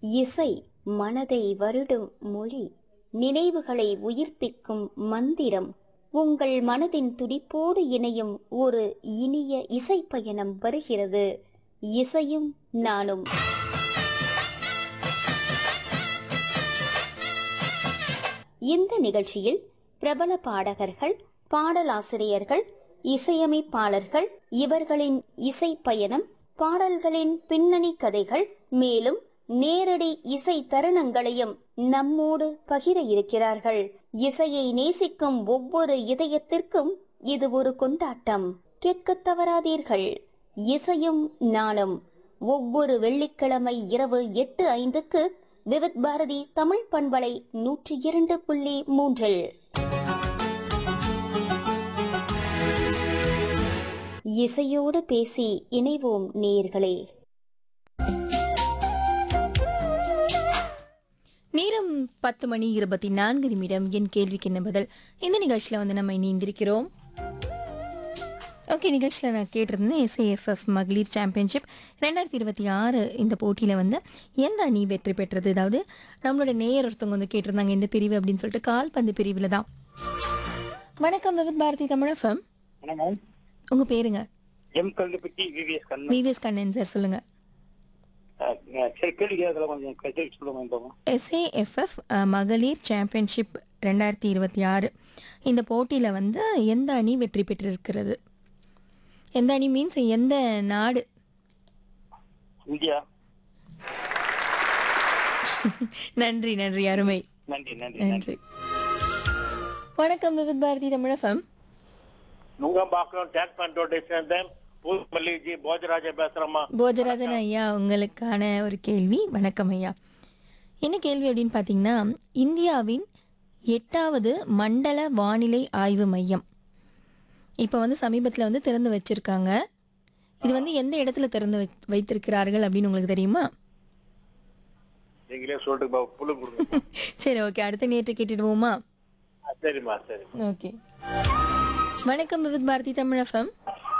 இசை மனதை வருடும் மொழி நினைவுகளை உயிர்ப்பிக்கும் மந்திரம் உங்கள் மனதின் துடிப்போடு இணையும் ஒரு இனிய இசை பயணம் வருகிறது இசையும் நானும் இந்த நிகழ்ச்சியில் பிரபல பாடகர்கள் பாடலாசிரியர்கள் இசையமைப்பாளர்கள் இவர்களின் இசை பயணம் பாடல்களின் பின்னணி கதைகள் மேலும் நேரடி இசை தருணங்களையும் நம்மோடு பகிர இருக்கிறார்கள் இசையை நேசிக்கும் ஒவ்வொரு இதயத்திற்கும் இது ஒரு கொண்டாட்டம் கேட்கத் தவறாதீர்கள் இசையும் நானும் ஒவ்வொரு வெள்ளிக்கிழமை இரவு எட்டு ஐந்துக்கு விவித் பாரதி தமிழ் பண்பலை நூற்றி இரண்டு புள்ளி மூன்றில் இசையோடு பேசி இணைவோம் நேயர்களே நேரம் பத்து மணி இருபத்தி நான்கு நிமிடம் என் கேள்விக்கு என்ன பதில் இந்த நிகழ்ச்சியில் வந்து நம்ம இணைந்திருக்கிறோம் ஓகே நிகழ்ச்சியில் நான் கேட்டிருந்தேன் எஸ்ஏஎஃப்எஃப் மகளிர் சாம்பியன்ஷிப் ரெண்டாயிரத்தி இருபத்தி ஆறு இந்த போட்டியில் வந்து எந்த அணி வெற்றி பெற்றது அதாவது நம்மளோட நேயர் ஒருத்தவங்க வந்து கேட்டிருந்தாங்க இந்த பிரிவு அப்படின்னு சொல்லிட்டு கால்பந்து பிரிவில் தான் வணக்கம் விவித் பாரதி தமிழஃபம் வணக்கம் உங்கள் பேருங்க M Kallupatti VVS Kannan VVS Kannan sir சொல்லுங்கள் அஹ், சரி கேள்வி கேட்கல கொஞ்சம் கேள்வி சொல்லுங்க இந்த எஸ்ஏஎஃப்எஃப் மகளிர் சாம்பியன்ஷிப் ரெண்டாயிரத்தி இருபத்தி ஆறு இந்த போட்டியில் வந்து எந்த அணி வெற்றி பெற்றிருக்கிறது எந்த அணி மீன்ஸ் எந்த நாடு இந்தியா நன்றி நன்றி அருமை நன்றி நன்றி நன்றி நன்றி வணக்கம் விவித் பாரதி தமிழகம் நுங்கம்பாக்கம் டேக் பண்றோட சேர்ந்தேன் பூமல்லிஜி போஜராஜா பேசுறேம்மா போஜராஜன் ஐயா உங்களுக்கான ஒரு கேள்வி வணக்கம் ஐயா என்ன கேள்வி அப்படின்னு பார்த்தீங்கன்னா இந்தியாவின் எட்டாவது மண்டல வானிலை ஆய்வு மையம் இப்போ வந்து சமீபத்தில் வந்து திறந்து வச்சிருக்காங்க இது வந்து எந்த இடத்துல திறந்து வை- வைத்திருக்கிறார்கள் அப்படின்னு உங்களுக்கு தெரியுமா நீங்களே சொல்லிட்டு பா, புல்லு கொடுங்க சரி ஓகே அடுத்த நேற்று கேட்டுடுவோமா ஆ, சரிம்மா சரி ஓகே வணக்கம் விவித் பாரதி தமிழகம்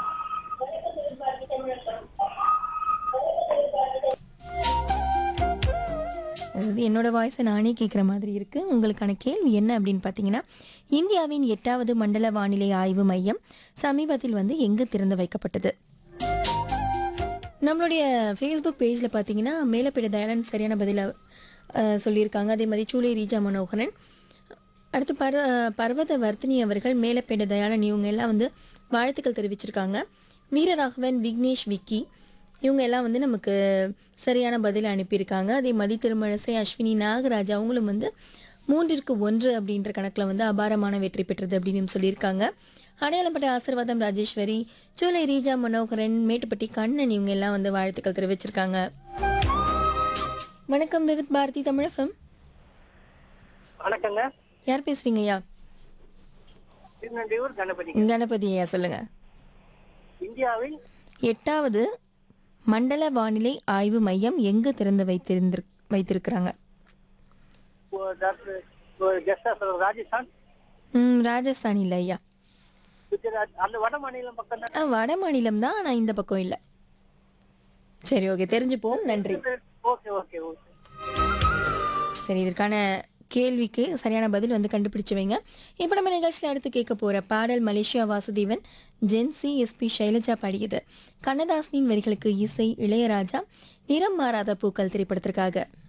அதாவது என்னோட வாய்ஸை நானே கேட்குற மாதிரி இருக்கு உங்களுக்கான கேள்வி என்ன அப்படின்னு பார்த்தீங்கன்னா இந்தியாவின் எட்டாவது மண்டல வானிலை ஆய்வு மையம் சமீபத்தில் வந்து எங்கு திறந்து வைக்கப்பட்டது நம்மளுடைய ஃபேஸ்புக் பேஜில் பார்த்தீங்கன்னா மேலப்பேட தயானந்த் சரியான பதில அஹ், சொல்லியிருக்காங்க அதே மாதிரி சூலை ரீஜா மனோகரன் அடுத்து பர பர்வத வர்த்தினி அவர்கள் மேலப்பேட தயாளன் இவங்க எல்லாம் வந்து வாழ்த்துக்கள் தெரிவிச்சிருக்காங்க வீரராகவன் விக்னேஷ் விக்கி இவங்க எல்லாம் வந்து நமக்கு சரியான பதில் அனுப்பியிருக்காங்க அதே மாதிரி திருமழசை அஸ்வினி நாகராஜ் அவங்களும் வந்து மூன்றிற்கு ஒன்று அப்படின்ற கணக்கில் வந்து அபாரமான வெற்றி பெற்றது அப்படின்னு சொல்லியிருக்காங்க அடையாளப்பட்ட ஆசிர்வாதம் ராஜேஸ்வரி சூலை ரீஜா மனோகரன் மேட்டுப்பட்டி கண்ணன் இவங்க எல்லாம் வந்து வாழ்த்துக்கள் தெரிவிச்சிருக்காங்க வணக்கம் விவித் பாரதி தமிழகம் வணக்கங்க யார் பேசுறீங்க ஐயா திருநெல்வேலூர் கணபதி கணபதி ஐயா சொல்லுங்க இந்தியாவில் எட்டாவது மண்டல வானிலை ஆய்வு மையம் எங்கு திறந்து வைத்திருந்திரு வைத்திருக்கிறாங்க ராஜஸ்தான் ம், ராஜஸ்தான் இல்லை ஐயா குஜராத் அந்த வட மாநிலம் பக்கம் ஆ, வட மாநிலம் தான் ஆனால் இந்த பக்கம் இல்லை சரி ஓகே தெரிஞ்சுப்போம் நன்றி ஓகே ஓகே ஓகே சரி இதற்கான கேள்விக்கு சரியான பதில் வந்து கண்டுபிடிச்சு வைங்க இப்போ நம்ம நிகழ்ச்சியில் அடுத்து கேட்க போகிற பாடல் மலேசியா வாசுதேவன் ஜென்சி எஸ்பி சைலஜா பாடியது கண்ணதாசனின் வரிகளுக்கு இசை இளையராஜா நிறம் மாறாத பூக்கள் திரைப்படத்திற்காக